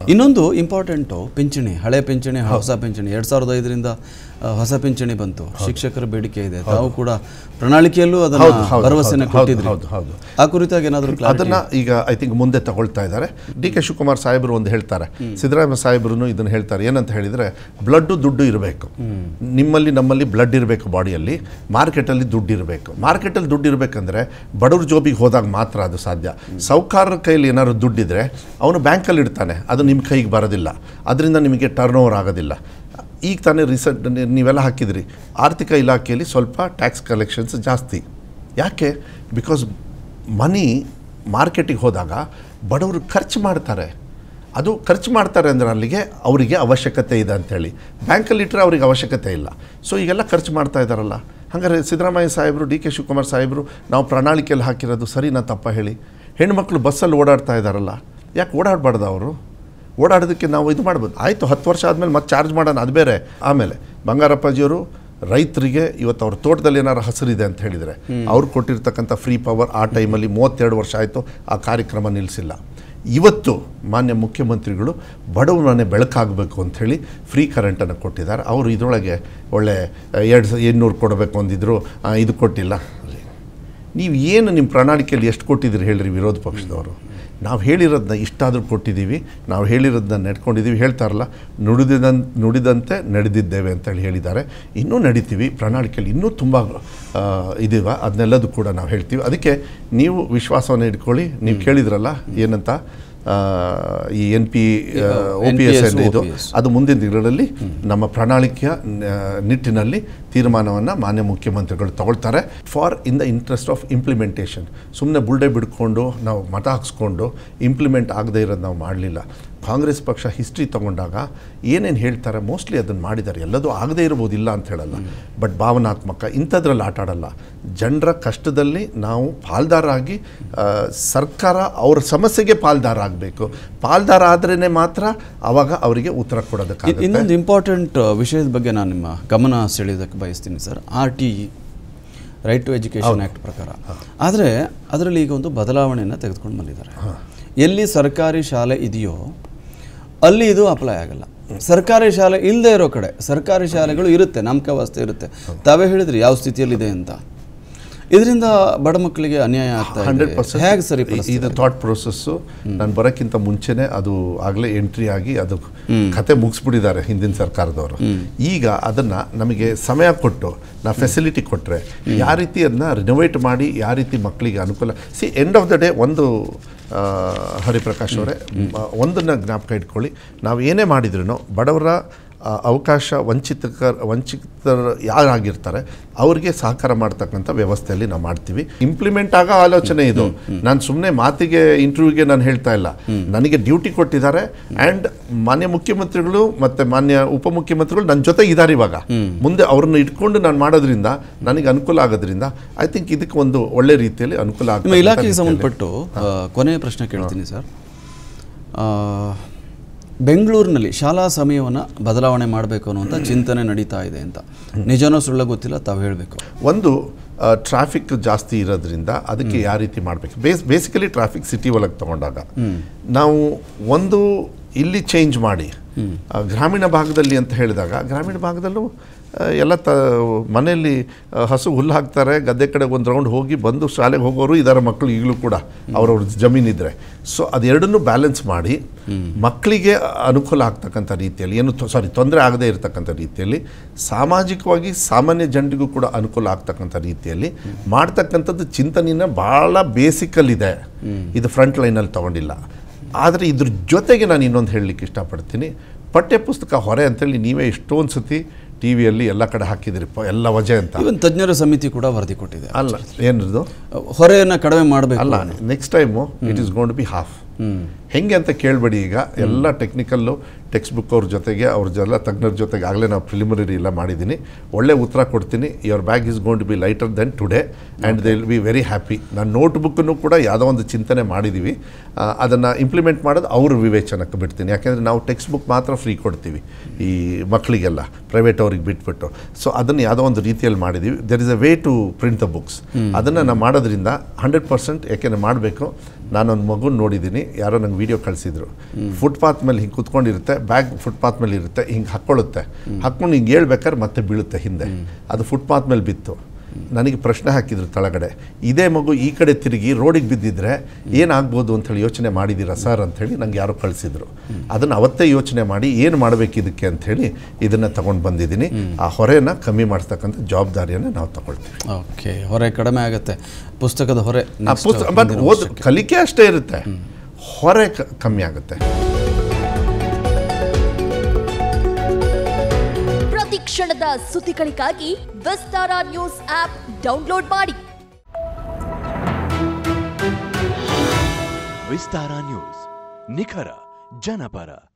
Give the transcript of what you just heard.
ಇನ್ನೊಂದು ಇಂಪಾರ್ಟೆಂಟು ಪಿಂಚಣಿ ಹಳೆ ಪಿಂಚಣಿ ಹೊಸ ಪಿಂಚಣಿ ಎರಡು ಸಾವಿರದ ಐದರಿಂದ ಆ, ಹೊಸ ಪಿಂಚಣಿ ಬಂತು ಶಿಕ್ಷಕರ ಬೇಡಿಕೆ ಇದೆ ತಾವು ಕೂಡ ಪ್ರಣಾಳಿಕೆಯಲ್ಲೂ ಅದನ್ನ ಹೌದು, ಹೌದು, ಭರವಸೆನ ಹೌದು, ಕೊಟ್ಟಿದ್ರಿ ಹೌದು, ಹೌದು. ಆ ಕುರಿತಾಗಿ ಏನಾದರೂ ಅದನ್ನ ಈಗ ಐ ಥಿಂಕ್ ಮುಂದೆ ತಗೊಳ್ತಾ ಇದ್ದಾರೆ ಡಿ ಕೆ ಶಿವಕುಮಾರ್ ಸಾಹೇಬರು ಒಂದು ಹೇಳ್ತಾರೆ ಸಿದ್ದರಾಮಯ್ಯ ಸಾಹೇಬರು ಇದನ್ನು ಹೇಳ್ತಾರೆ ಏನಂತ ಹೇಳಿದರೆ ಬ್ಲಡ್ಡು ದುಡ್ಡು ಇರಬೇಕು ನಿಮ್ಮಲ್ಲಿ ನಮ್ಮಲ್ಲಿ ಬ್ಲಡ್ ಇರಬೇಕು ಬಾಡಿಯಲ್ಲಿ ಮಾರ್ಕೆಟಲ್ಲಿ ದುಡ್ಡು ಇರಬೇಕು ಮಾರ್ಕೆಟಲ್ಲಿ ದುಡ್ಡು ಇರಬೇಕಂದ್ರೆ ಬಡವ್ರ ಜೋಬಿಗೆ ಹೋದಾಗ ಮಾತ್ರ ಅದು ಸಾಧ್ಯ ಸೌಕಾರರ ಕೈಲಿ ಏನಾದ್ರು ದುಡ್ಡಿದ್ರೆ ಅವನು ಬ್ಯಾಂಕಲ್ಲಿ ಇಡ್ತಾನೆ ಅದು ನಿಮ್ಮ ಕೈಗೆ ಬರೋದಿಲ್ಲ ಅದರಿಂದ ನಿಮಗೆ ಟರ್ನ್ ಓವರ್ ಆಗೋದಿಲ್ಲ ಈಗ ತಾನೇ ರೀಸೆಂಟ್ ನೀವೆಲ್ಲ ಹಾಕಿದ್ರಿ ಆರ್ಥಿಕ ಇಲಾಖೆಯಲ್ಲಿ ಸ್ವಲ್ಪ ಟ್ಯಾಕ್ಸ್ ಕಲೆಕ್ಷನ್ಸ್ ಜಾಸ್ತಿ ಯಾಕೆ ಬಿಕಾಸ್ ಮನಿ ಮಾರ್ಕೆಟಿಗೆ ಹೋದಾಗ ಬಡವರು ಖರ್ಚು ಮಾಡ್ತಾರೆ ಅದು ಖರ್ಚು ಮಾಡ್ತಾರೆ ಅಂದರೆ ಅಲ್ಲಿಗೆ ಅವರಿಗೆ ಅವಶ್ಯಕತೆ ಇದೆ ಅಂಥೇಳಿ ಬ್ಯಾಂಕಲ್ಲಿ ಇಟ್ಟರೆ ಅವ್ರಿಗೆ ಅವಶ್ಯಕತೆ ಇಲ್ಲ ಸೊ ಈಗೆಲ್ಲ ಖರ್ಚು ಮಾಡ್ತಾ ಇದ್ದಾರಲ್ಲ ಹಾಗಾದ್ರೆ ಸಿದ್ದರಾಮಯ್ಯ ಸಾಹೇಬರು ಡಿ ಕೆ ಶಿವಕುಮಾರ್ ಸಾಹೇಬರು ನಾವು ಪ್ರಣಾಳಿಕೆಯಲ್ಲಿ ಹಾಕಿರೋದು ಸರಿನಾ ತಪ್ಪ ಹೇಳಿ ಹೆಣ್ಮಕ್ಳು ಬಸ್ಸಲ್ಲಿ ಓಡಾಡ್ತಾ ಇದ್ದಾರಲ್ಲ ಯಾಕೆ ಓಡಾಡಬಾರ್ದು ಅವರು ಓಡಾಡೋದಕ್ಕೆ ನಾವು ಇದು ಮಾಡ್ಬೋದು ಆಯಿತು ಹತ್ತು ವರ್ಷ ಆದಮೇಲೆ ಮತ್ತೆ ಚಾರ್ಜ್ ಮಾಡೋಣ ಅದು ಬೇರೆ ಆಮೇಲೆ ಬಂಗಾರಪ್ಪಾಜಿಯವರು ರೈತರಿಗೆ ಇವತ್ತು ಅವ್ರ ತೋಟದಲ್ಲಿ ಏನಾರು ಹಸಿರಿದೆ ಅಂತ ಹೇಳಿದರೆ ಅವ್ರು ಕೊಟ್ಟಿರ್ತಕ್ಕಂಥ ಫ್ರೀ ಪವರ್ ಆ ಟೈಮಲ್ಲಿ ಮೂವತ್ತೆರಡು ವರ್ಷ ಆಯಿತು ಆ ಕಾರ್ಯಕ್ರಮ ನಿಲ್ಲಿಸಿಲ್ಲ ಇವತ್ತು ಮಾನ್ಯ ಮುಖ್ಯಮಂತ್ರಿಗಳು ಬಡವ ಮನೆ ಬೆಳಕಾಗಬೇಕು ಅಂಥೇಳಿ ಫ್ರೀ ಕರೆಂಟನ್ನು ಕೊಟ್ಟಿದ್ದಾರೆ ಅವರು ಇದರೊಳಗೆ ಒಳ್ಳೆ ಎರಡು ಸ ಎಂಟುನೂರು ಕೊಡಬೇಕು ಅಂದಿದ್ರು ಆ, ಇದು ಕೊಟ್ಟಿಲ್ಲ ನೀವು ಏನು ನಿಮ್ಮ ಪ್ರಣಾಳಿಕೆಯಲ್ಲಿ ಎಷ್ಟು ಕೊಟ್ಟಿದ್ದೀರಿ ಹೇಳ್ರಿ ವಿರೋಧ ಪಕ್ಷದವರು ನಾವು ಹೇಳಿರೋದನ್ನ ಇಷ್ಟಾದರೂ ಕೊಟ್ಟಿದ್ದೀವಿ ನಾವು ಹೇಳಿರೋದನ್ನ ನಡ್ಕೊಂಡಿದ್ದೀವಿ ಹೇಳ್ತಾರಲ್ಲ ನುಡಿದಿದನ್ ನುಡಿದಂತೆ ನಡೆದಿದ್ದೇವೆ ಅಂತೇಳಿ ಹೇಳಿದ್ದಾರೆ ಇನ್ನೂ ನಡೀತೀವಿ ಪ್ರಣಾಳಿಕೆಯಲ್ಲಿ ಇನ್ನೂ ತುಂಬ ಇದೀವ ಅದನ್ನೆಲ್ಲದೂ ಕೂಡ ನಾವು ಹೇಳ್ತೀವಿ ಅದಕ್ಕೆ ನೀವು ವಿಶ್ವಾಸವನ್ನು ಇಟ್ಕೊಳ್ಳಿ ನೀವು ಕೇಳಿದ್ರಲ್ಲ ಏನಂತ ಆ, ಈ N P O P S NPS, ಇದು OPS. ಅದು ಮುಂದಿನ ದಿನಗಳಲ್ಲಿ ನಮ್ಮ ಪ್ರಣಾಳಿಕೆಯ ನ- ನಿಟ್ಟಿನಲ್ಲಿ ತೀರ್ಮಾನವನ್ನು ಮಾನ್ಯ ಮುಖ್ಯಮಂತ್ರಿಗಳು ತಗೊಳ್ತಾರೆ for in the interest of implementation ಸುಮ್ಮನೆ ಬುಲ್ಡೆ ಬಿಡ್ಕೊಂಡು ನಾವು ಮತ ಹಾಕ್ಸ್ಕೊಂಡು ಇಂಪ್ಲಿಮೆಂಟ್ ಆಗದೇ ಇರೋದು ನಾವು ಮಾಡಲಿಲ್ಲ ಕಾಂಗ್ರೆಸ್ ಪಕ್ಷ ಹಿಸ್ಟ್ರಿ ತಗೊಂಡಾಗ ಏನೇನು ಹೇಳ್ತಾರೆ ಮೋಸ್ಟ್ಲಿ ಅದನ್ನು ಮಾಡಿದ್ದಾರೆ ಎಲ್ಲದೂ ಆಗದೇ ಇರ್ಬೋದಿಲ್ಲ ಅಂತ ಹೇಳಲ್ಲ ಬಟ್ ಭಾವನಾತ್ಮಕ ಇಂಥದ್ರಲ್ಲಿ ಆಟ ಆಡಲ್ಲ ಜನರ ಕಷ್ಟದಲ್ಲಿ ನಾವು ಪಾಲ್ದಾರಾಗಿ ಆ, ಸರ್ಕಾರ ಅವ್ರ ಸಮಸ್ಯೆಗೆ ಪಾಲ್ದಾರ ಆಗಬೇಕು ಪಾಲ್ದಾರ ಆದ್ರೇ ಮಾತ್ರ ಅವಾಗ ಅವರಿಗೆ ಉತ್ತರ ಇ- ಕೊಡೋದಕ್ಕಾಗುತ್ತೆ ಇನ್ನೊಂದು ಇಂಪಾರ್ಟೆಂಟ್ ವಿಷಯದ ಬಗ್ಗೆ ನಾನು ನಿಮ್ಮ ಗಮನ ಸೆಳೆಯೋದಕ್ಕೆ ಬಯಸ್ತೀನಿ sir R T E right to education act ಪ್ರಕಾರ ಆದರೆ ಅದರಲ್ಲಿ ಈಗ ಒಂದು ಬದಲಾವಣೆಯನ್ನು ತೆಗೆದುಕೊಂಡು ಬಂದಿದ್ದಾರೆ ಎಲ್ಲಿ ಸರ್ಕಾರಿ ಶಾಲೆ ಇದೆಯೋ ಅಲ್ಲಿ ಇದು ಅಪ್ಲೈ ಆಗಲ್ಲ ಸರ್ಕಾರಿ ಶಾಲೆ ಇಲ್ಲದೆ ಇರೋ ಕಡೆ ಸರ್ಕಾರಿ ಶಾಲೆಗಳು ಇರುತ್ತೆ ನಾಮಕಾವಸ್ಥೆ ಇರುತ್ತೆ ತಾವೇ ಹೇಳಿದ್ರಿ ಯಾವ ಸ್ಥಿತಿಯಲ್ಲಿದೆ ಅಂತ ಇದರಿಂದ ಬಡ ಮಕ್ಕಳಿಗೆ ಅನ್ಯಾಯ ಆಗ್ತಾ ಹಂಡ್ರೆಡ್ ಇದೆ ಪರ್ಸೆಂಟ್ ಹೇಗೆ ಸರಿ ಇದು ಥಾಟ್ ಪ್ರೊಸೆಸ್ಸು ನಾನು ಬರೋಕ್ಕಿಂತ ಮುಂಚೆನೆ ಅದು ಆಗಲೇ ಎಂಟ್ರಿ ಆಗಿ ಅದು ಕತೆ ಮುಗಿಸ್ಬಿಟ್ಟಿದ್ದಾರೆ ಹಿಂದಿನ ಸರ್ಕಾರದವರು ಈಗ ಅದನ್ನ ನಮಗೆ ಸಮಯ ಕೊಟ್ಟು ನಾ ಫೆಸಿಲಿಟಿ ಕೊಟ್ಟರೆ ಯಾವ ರೀತಿ ಅದನ್ನ ರಿನೋವೇಟ್ ಮಾಡಿ ಯಾವ ರೀತಿ ಮಕ್ಕಳಿಗೆ ಅನುಕೂಲ ಸಿ ಎಂಡ್ ಆಫ್ ದ ಡೇ ಒಂದು ಆ, ಹರಿಪ್ರಕಾಶ್ ಅವರೇ ಮ- ಒಂದನ್ನ ಜ್ಞಾಪಕ ಇಟ್ಕೊಳ್ಳಿ ನಾವು ಏನೇ ಮಾಡಿದ್ರು ಬಡವರ ಆ, ಅವಕಾಶ ವಂಚಿತ ವಂಚಿತರು ಯಾರಾಗಿರ್ತಾರೆ ಅವ್ರಿಗೆ ಸಹಕಾರ ಮಾಡ್ತಕ್ಕಂಥ ವ್ಯವಸ್ಥೆಯಲ್ಲಿ ನಾವು ಮಾಡ್ತೀವಿ ಇಂಪ್ಲಿಮೆಂಟ್ ಆಗೋ ಆಲೋಚನೆ ಇದು ನಾನು ಸುಮ್ಮನೆ ಮಾತಿಗೆ ಇಂಟರ್ವ್ಯೂಗೆ ನಾನು ಹೇಳ್ತಾ ಇಲ್ಲ ನನಗೆ ಡ್ಯೂಟಿ ಕೊಟ್ಟಿದ್ದಾರೆ ಆ್ಯಂಡ್ ಮಾನ್ಯ ಮುಖ್ಯಮಂತ್ರಿಗಳು ಮತ್ತು ಮಾನ್ಯ ಉಪಮುಖ್ಯಮಂತ್ರಿಗಳು ನನ್ನ ಜೊತೆ ಇದ್ದಾರೆ ಇವಾಗ ಮುಂದೆ ಅವ್ರನ್ನ ಇಟ್ಕೊಂಡು ನಾನು ಮಾಡೋದ್ರಿಂದ ನನಗೆ ಅನುಕೂಲ ಆಗೋದ್ರಿಂದ ಐ ಥಿಂಕ್ ಇದಕ್ಕೆ ಒಂದು ಒಳ್ಳೆ ರೀತಿಯಲ್ಲಿ ಅನುಕೂಲ ನಿಮ್ಮ ಆಗ್ತದೆ ಇಲಾಖೆಗೆ ಸಂಬಂಧಪಟ್ಟು ಆ, ಕೊನೆಯ ಪ್ರಶ್ನೆ ಕೇಳ್ತೀನಿ ಸರ್ ಆ, ಬೆಂಗಳೂರಿನಲ್ಲಿ ಶಾಲಾ ಸಮಯವನ್ನು ಬದಲಾವಣೆ ಮಾಡಬೇಕು ಅನ್ನುವಂಥ ಚಿಂತನೆ ನಡೀತಾ ಇದೆ ಅಂತ ನಿಜನೋ ಸುಳ್ಳ ಗೊತ್ತಿಲ್ಲ ತಾವು ಹೇಳಬೇಕು ಒಂದು ಟ್ರಾಫಿಕ್ ಜಾಸ್ತಿ ಇರೋದ್ರಿಂದ ಅದಕ್ಕೆ ಯಾವ ರೀತಿ ಮಾಡಬೇಕು ಬೇಸ್ ಬೇಸಿಕಲಿ ಟ್ರಾಫಿಕ್ ಸಿಟಿ ಒಳಗೆ ತಗೊಂಡಾಗ ನಾವು ಒಂದು ಇಲ್ಲಿ ಚೇಂಜ್ ಮಾಡಿ ಆ, ಗ್ರಾಮೀಣ ಭಾಗದಲ್ಲಿ ಅಂತ ಹೇಳಿದಾಗ ಗ್ರಾಮೀಣ ಭಾಗದಲ್ಲೂ ಆ, ಎಲ್ಲ ತ ಮನೆಯಲ್ಲಿ ಆ, ಹಸು ಹುಲ್ಲು ಹಾಕ್ತಾರೆ ಗದ್ದೆ ಕಡೆ ಒಂದು ರೌಂಡ್ ಹೋಗಿ ಬಂದು ಶಾಲೆಗೆ ಹೋಗೋರು ಇದ್ದಾರೆ ಮಕ್ಕಳು ಈಗಲೂ ಕೂಡ ಅವ್ರವ್ರ ಜಮೀನಿದ್ರೆ ಸೊ ಅದೆರಡನ್ನೂ ಬ್ಯಾಲೆನ್ಸ್ ಮಾಡಿ ಮಕ್ಕಳಿಗೆ ಅನುಕೂಲ ಆಗ್ತಕ್ಕಂಥ ರೀತಿಯಲ್ಲಿ ಏನು ಸಾರಿ ತೊಂದರೆ ಆಗದೇ ಇರತಕ್ಕಂಥ ರೀತಿಯಲ್ಲಿ ಸಾಮಾಜಿಕವಾಗಿ ಸಾಮಾನ್ಯ ಜನರಿಗೂ ಕೂಡ ಅನುಕೂಲ ಆಗ್ತಕ್ಕಂಥ ರೀತಿಯಲ್ಲಿ ಮಾಡ್ತಕ್ಕಂಥದ್ದು ಚಿಂತನೆನ ಭಾಳ ಬೇಸಿಕಲ್ ಇದೆ ಇದು ಫ್ರಂಟ್ ಲೈನಲ್ಲಿ ತಗೊಂಡಿಲ್ಲ ಆದರೆ ಇದ್ರ ಜೊತೆಗೆ ನಾನು ಇನ್ನೊಂದು ಹೇಳಲಿಕ್ಕೆ ಇಷ್ಟಪಡ್ತೀನಿ ಪಠ್ಯಪುಸ್ತಕ ಹೊರೆ ಅಂತೇಳಿ ನೀವೇ ಎಷ್ಟೊಂದು ಸತಿ ಟಿ ವಿಯಲ್ಲಿ ಎಲ್ಲ ಕಡೆ ಹಾಕಿದಿರಿ ಪ ಎಲ್ಲ ವಜೆ ಅಂತ ಇವನ್ ತಜ್ಞರ ಸಮಿತಿ ಕೂಡ ವರದಿ ಕೊಟ್ಟಿದೆ ಅಲ್ಲ ಏನದು ಹೊರೆಯನ್ನು ಕಡಿಮೆ ಮಾಡಬೇಕು ಅಲ್ಲ next time it is going to be half ಹೆಂಗೆ ಅಂತ ಕೇಳಬೇಡಿ ಈಗ ಎಲ್ಲ ಟೆಕ್ನಿಕಲ್ಲು ಟೆಕ್ಸ್ಟ್ ಬುಕ್ ಅವ್ರ ಜೊತೆಗೆ ಅವ್ರ ಜೊಲ್ಲ ತಜ್ಞರ ಜೊತೆಗೆ ಆಗಲೇ ನಾವು ಪ್ರಿಲಿಮಿನರಿ ಎಲ್ಲ ಮಾಡಿದ್ದೀನಿ ಒಳ್ಳೆ ಉತ್ತರ ಕೊಡ್ತೀನಿ your bag is going to be lighter then today and they will be very happy ನಾನು ನೋಟ್ ಬುಕ್ಕನ್ನು ಕೂಡ ಯಾವುದೋ ಒಂದು ಚಿಂತನೆ ಮಾಡಿದ್ದೀವಿ ಅದನ್ನು ಇಂಪ್ಲಿಮೆಂಟ್ ಮಾಡೋದು ಅವ್ರ ವಿವೇಚನಕ್ಕೆ ಬಿಡ್ತೀನಿ ಯಾಕೆಂದರೆ ನಾವು ಟೆಕ್ಸ್ಟ್ ಬುಕ್ ಮಾತ್ರ ಫ್ರೀ ಕೊಡ್ತೀವಿ ಈ ಮಕ್ಕಳಿಗೆಲ್ಲ ಪ್ರೈವೇಟ್ ಅವ್ರಿಗೆ ಬಿಟ್ಬಿಟ್ಟು ಸೊ ಅದನ್ನು ಯಾವುದೋ ಒಂದು ರೀತಿಯಲ್ಲಿ ಮಾಡಿದ್ದೀವಿ there is a way to print the books ಅದನ್ನು ನಾವು ಮಾಡೋದ್ರಿಂದ ಹಂಡ್ರೆಡ್ ಪರ್ಸೆಂಟ್ ಯಾಕೆಂದರೆ ಮಾಡಬೇಕು ನಾನೊಂದು ಮಗುನ ನೋಡಿದ್ದೀನಿ ಯಾರೋ ನಂಗೆ ವಿಡಿಯೋ ಕಳಿಸಿದ್ರು ಫುಟ್ಪಾತ್ ಮೇಲೆ ಹಿಂಗೆ ಕುತ್ಕೊಂಡಿರುತ್ತೆ ಬ್ಯಾಗ್ ಫುಟ್ಪಾತ್ ಮೇಲೆ ಇರುತ್ತೆ ಹಿಂಗೆ ಹಾಕ್ಕೊಳ್ಳುತ್ತೆ ಹಾಕ್ಕೊಂಡು ಹಿಂಗೆ ಹೇಳ್ಬೇಕಾದ್ರೆ ಮತ್ತೆ ಬೀಳುತ್ತೆ ಹಿಂದೆ ಅದು ಫುಟ್ಪಾತ್ ಮೇಲೆ ಬಿತ್ತು ನನಗೆ ಪ್ರಶ್ನೆ ಹಾಕಿದ್ರು ತಳಗಡೆ ಇದೇ ಮಗು ಈ ಕಡೆ ತಿರುಗಿ ರೋಡಿಗೆ ಬಿದ್ದಿದ್ರೆ ಏನಾಗ್ಬೋದು ಅಂಥೇಳಿ ಯೋಚನೆ ಮಾಡಿದ್ದೀರಾ ಸರ್ ಅಂಥೇಳಿ ನಂಗೆ ಯಾರೋ ಕಳಿಸಿದ್ರು ಅದನ್ನು ಅವತ್ತೇ ಯೋಚನೆ ಮಾಡಿ ಏನು ಮಾಡಬೇಕು ಇದಕ್ಕೆ ಅಂಥೇಳಿ ಇದನ್ನು ತಗೊಂಡು ಬಂದಿದ್ದೀನಿ ಆ ಹೊರೆನ ಕಮ್ಮಿ ಮಾಡಿಸ್ತಕ್ಕಂಥ ಜವಾಬ್ದಾರಿಯನ್ನು ನಾವು ತಗೊಳ್ತೀವಿ ಓಕೆ ಹೊರೆ ಕಡಿಮೆ ಆಗುತ್ತೆ ಪುಸ್ತಕದ ಹೊರೆ ಆ next ಪುಸ್ತಕ ಬಟ್ ಮುಂದಿನ ಓದ್ ವರ್ಷಕ್ಕೆ. ಕಲಿಕೆ ಅಷ್ಟೇ ಇರುತ್ತೆ ಹೊರೆ ಕ- ಕಮ್ಮಿ ಆಗುತ್ತೆ ಪ್ರತಿ ಕ್ಷಣದ ಸುದ್ದಿಗಳಿಗಾಗಿ ವಿಸ್ತಾರ ನ್ಯೂಸ್ ಆಪ್ ಡೌನ್ಲೋಡ್ ಮಾಡಿ ವಿಸ್ತಾರ ನ್ಯೂಸ್ ನಿಖರ ಜನಪರ